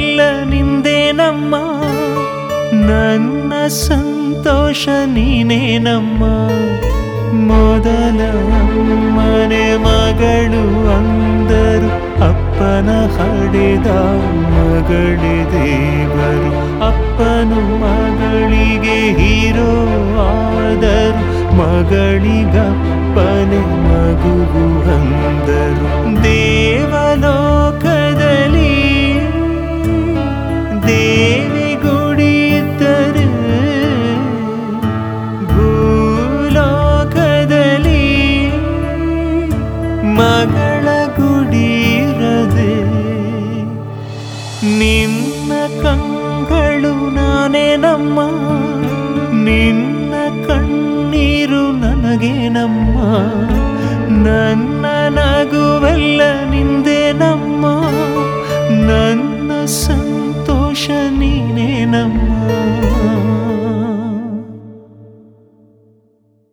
ನಗುವೆಲ್ಲ ನಿಂದೇನಮ್ಮ ನನ್ನ ಸಂತೋಷ ನೀನೇನಮ್ಮ ಮೊದಲ ಮನೆ ಮಗಳು ಅಂದರು ಅಪ್ಪನ ಹಡೆದ ಮಗಳಿ ದೇವರು ಅಪ್ಪನು ಮಗಳಿಗೆ ಹೀರೋ ಆದರು ಮಗಳಿಗಪ್ಪನೆ ಮಗುವು ಅಂದರು ದೇವಲೋಕದಲ್ಲಿ ದೇವಿ ಗುಡಿಯಿದ್ದರೆ ಭೂಲೋಕದಲ್ಲಿ ಮಗಳ ಗುಡಿರದೆ ನಿನ್ನ ಕಂಗಳು ನಾನೇ ನಮ್ಮ ನಿನ್ನ ಕಣ್ಣೀರು ನನಗೆ ನಮ್ಮ ನನ್ನ ನಗುವೆಲ್ಲ ನಿಂದೆ